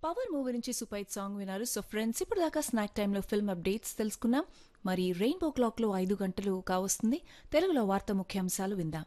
power movie నుంచి super hit song విన్నారు so friends ఇప్పుడు దాకా స్నాక్ టైంలో ఫిల్మ్ అప్డేట్స్ తెలుసుకున్నాం మరి రెయిన్బో క్లాక్లో ఐదు గంటలు కావస్తుంది తెలుగులో వార్త ముఖ్యాంశాలు విందాం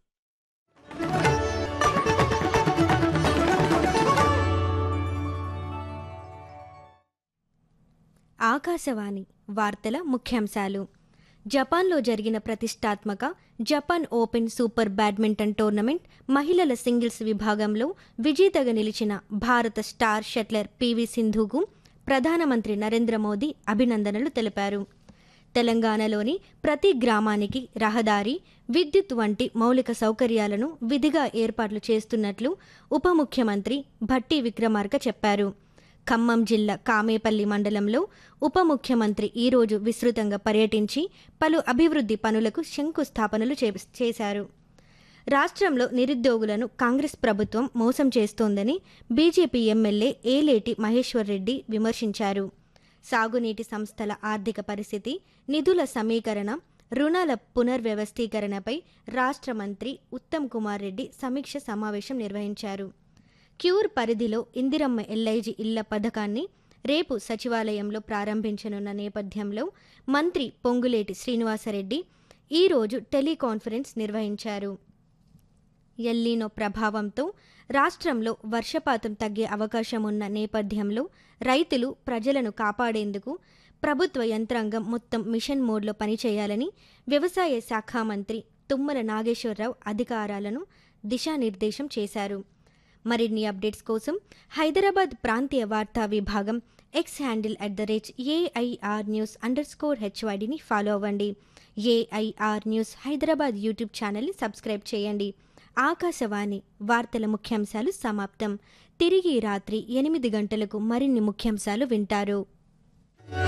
ఆకాశవాణి వార్తల ముఖ్యాంశాలు జపాన్లో జరిగిన ప్రతిష్టాత్మక Japan open super badminton tournament మహిళల సింగిల్స్ విభాగంలో విజేతగా నిలిచిన భారత స్టార్ షట్లర్ పివి సింధుకు ప్రధానమంత్రి నరేంద్ర మోదీ అభినందనలు తెలిపారు తెలంగాణలోని ప్రతి గ్రామానికి రహదారి విద్యుత్ వంటి మౌలిక సౌకర్యాలను విధిగా ఏర్పాట్లు చేస్తున్నట్లు ఉప ముఖ్యమంత్రి భట్టి విక్రమార్క చెప్పారు ఖమ్మం జిల్లా కామేపల్లి మండలంలో ఉప ముఖ్యమంత్రి ఈరోజు విస్తృతంగా పర్యటించి పలు అభివృద్ధి పనులకు శంకుస్థాపనలు చే- చేశారు రాష్ట్రంలో నిరుద్యోగులను కాంగ్రెస్ ప్రభుత్వం మోసం చేస్తోందని బీజేపీ ఎమ్మెల్యే ఏలేటి మహేశ్వర్ రెడ్డి విమర్శించారు సాగునీటి సంస్థల ఆర్థిక పరిస్థితి నిధుల సమీకరణ రుణాల పునర్వ్యవస్థీకరణపై రాష్ట్ర మంత్రి ఉత్తమ్ కుమార్ రెడ్డి సమీక్ష సమావేశం నిర్వహించారు క్యూర్ పరిధిలో ఇందిరమ్మ ఎల్ఐజి ఇళ్ల పథకాన్ని రేపు సచివాలయంలో ప్రారంభించనున్న నేపథ్యంలో మంత్రి పొంగులేటి శ్రీనివాసరెడ్డి ఈరోజు టెలికాన్ఫరెన్స్ నిర్వహించారు ఎల్లీనో ప్రభావంతో రాష్ట్రంలో వర్షపాతం తగ్గే అవకాశం ఉన్న నేపథ్యంలో రైతులు ప్రజలను కాపాడేందుకు ప్రభుత్వ యంత్రాంగం మొత్తం మిషన్ మోడ్లో పనిచేయాలని వ్యవసాయ శాఖ మంత్రి తుమ్మల నాగేశ్వరరావు అధికారాలను దిశానిర్దేశం చేశారు మరిన్ని అప్డేట్స్ కోసం హైదరాబాద్ ప్రాంతీయ వార్తా విభాగం X handle at the rate AIR news underscore హెచ్వైడిని ఫాలో అవ్వండి ఏఐఆర్ న్యూస్ హైదరాబాద్ యూట్యూబ్ ఛానల్ని సబ్స్క్రైబ్ చేయండి ఆకాశవాణి వార్తల ముఖ్యాంశాలు సమాప్తం తిరిగి రాత్రి ఎనిమిది గంటలకు మరిన్ని ముఖ్యాంశాలు వింటారు